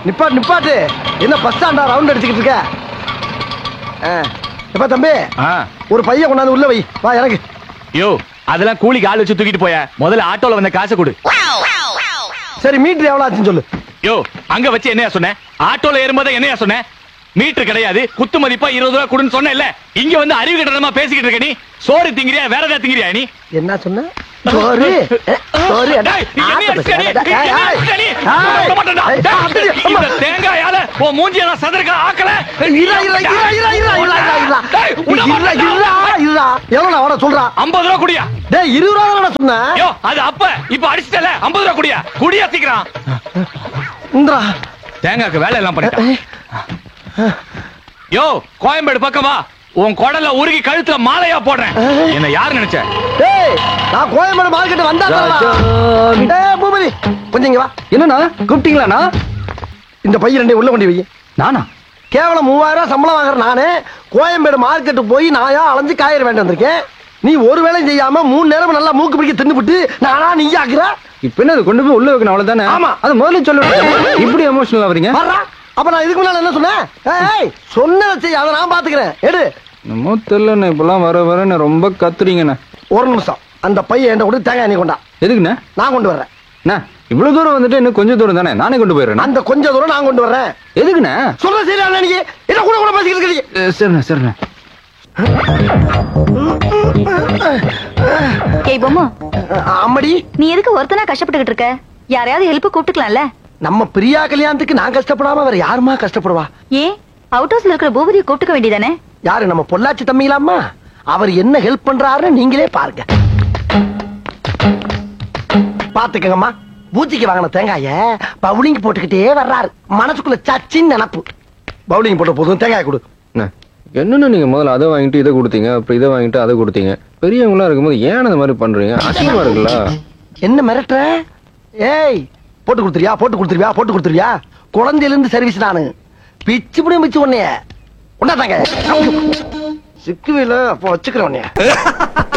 நிப்பாட்டு நிப்பாட்டு என்ன பஸ் ஸ்டாண்டா ரவுண்ட் அடிச்சுக்கிட்டு இருக்க ஆ. எப்பா தம்பி ஆ ஒரு பையன் கொண்டாந்து உள்ள வை வா எனக்கு யோ அதெல்லாம் கூலிக்கு ஆள் வச்சு தூக்கிட்டு போய முதல்ல ஆட்டோல வந்த காசை கொடு சரி மீட்டர் எவ்வளவு ஆச்சுன்னு சொல்லு யோ அங்க வச்சு என்னையா சொன்ன ஆட்டோல ஏறும்போது என்னையா சொன்ன மீட்டர் கிடையாது குத்து மதிப்பா இருபது ரூபா கொடுன்னு சொன்னேன்ல இங்க வந்து அறிவு கட்டணமா பேசிக்கிட்டு இருக்க நீ சோறு திங்கிறியா வேற ஏதாவது திங்கிறியா நீ என்ன சொன்ன சோறு அஹ், சோறு அட, டேய், நீ என்னைய ஆத்த அடிச்சிட்ட நீ? பசி, அட, நீ ஏய், என்னைய அடிச்சிட்ட நீ? ஏய், நான் விட மாட்டேன்டா. ஏய், டேய், அப்படி, இந்த அம்மா. தேங்காயால உன் மூஞ்சிய நான் சதுரக்க ஆக்கல இரா, இரா, இரா, இரா, இரா, இரா, இரா, இரா. டேய், விட இரா, மாட்டேன்டா. இரா, இரா. எவ்வளவு அவன சொல்றா ஐம்பது ரூபா குடியா டேய் இருபது ரூபா தானே சொன்னேன் யோ அது அப்ப இப்ப அடிச்சிட்டல ஐம்பது ரூபா குடியா குடியா சீக்கிரம் இந்திரா தேங்காய்க்கு வேலை எல்லாம் பண்ணிட்டான் யோ கோயம்பேடு பக்கம் வா உன் குடல்ல உருகி கழுத்துல மாலையா போடுறேன் என்ன யாரு நினைச்ச டேய் நான் கோயம்பேடு மார்க்கெட் வந்தா ராஜன். டேய் பூபதி கொஞ்சம் இங்க வா என்னண்ணா கூப்பிட்டீங்களாண்ணா இந்த பையன் ரெண்டையும் உள்ள கொண்டு வை நானா கேவலம் மூவாயிரம் ரூபாய் சம்பளம் வாங்குற நானு கோயம்பேடு மார்க்கெட்டு போய் நாயா அலைஞ்சு காய்கறி வேண்டி வந்திருக்கேன் நீ ஒரு வேலையும் செய்யாம மூணு நேரம் நல்லா மூக்கு பிடிக்க தின்னுபிட்டு நானா நீ ஆக்குற இப்ப என்ன அது கொண்டு போய் உள்ள வைக்கணும் அவ்வளவுதானே ஆமா. அது முதல்ல சொல்லணும் இப்படி எமோஷனல் ஆவறீங்க வர்றா அப்ப நான் இதுக்கு முன்னால என்ன சொன்னேன் ஏய், ஏய் சொன்னதை செய் அதை நான் பாத்துக்கிறேன் எடு என்னமோ தெரியலண்ணே இப்பெல்லாம் வர வர ரொம்ப கத்துறீங்கண்ணே ஒரு நிமிஷம் அந்த பையன் என்கிட்ட கொடு தேங்காய் நீ கொண்டா எதுக்குண்ணே நான் கொண்டு வர்றேன் அண்ணா இவ்வளவு தூரம் வந்துட்டு இன்னும் கொஞ்சம் தூரம் தானே நானே கொண்டு போயிடுறேன் அந்த கொஞ்ச தூரம் நான் கொண்டு வர்றேன் எதுக்குண்ணே சொல்ற சரியா நீ என்ன கூட கூட பேசிக்கிட்டு இருக்கீங்க அஹ் சரிண்ணே சரிண்ணே ஏய் பொம்மு அஹ், அம்மடி நீ எதுக்கு ஒருத்தனா கஷ்டப்பட்டுக்கிட்டு இருக்க யாரையாவது ஹெல்ப் கூப்பிட்டுக்கலாம்ல நம்ம பிரியா கல்யாணத்துக்கு நான் கஷ்டப்படாம வேற யாருமா கஷ்டப்படுவா ஏன் அவுட் ஹவுஸ்ல இருக்கிற பூபதியை கூப்பிட்டுக்க வேண்டியதானே யாரு நம்ம பொள்ளாச்சி தம்பிங்களாம்மா அவர் என்ன ஹெல்ப் பண்றாருன்னு நீங்களே பாருங்க பாத்துக்கங்கம்மா பூச்சிக்கு வாங்கின தேங்காய பவுலிங் போட்டுக்கிட்டே வர்றாரு மனசுக்குள்ள சச்சின்னு நினப்பு பவுலிங் போட்ட போதும் தேங்காய் கொடு அண்ணே, என்னண்ணே நீங்க முதல்ல அதை வாங்கிட்டு இதை கொடுத்தீங்க அப்புறம் இதை வாங்கிட்டு அதை கொடுத்தீங்க பெரியவங்களா இருக்கும்போது ஏன் அந்த மாதிரி பண்றீங்க அசிங்கமா இருக்குல்ல என்ன மிரட்டுற ஏய் போட்டு கொடுத்துருவியா போட்டு கொடுத்துருவியா போட்டு கொடுத்துருவியா குழந்தையில இருந்து சர்வீஸ் நானு பிச்சு புடி மிச்சு உன்னைய உண்டாதாங்க சிக்குவில அப்போ வச்சுக்கிறேன் உன்னைய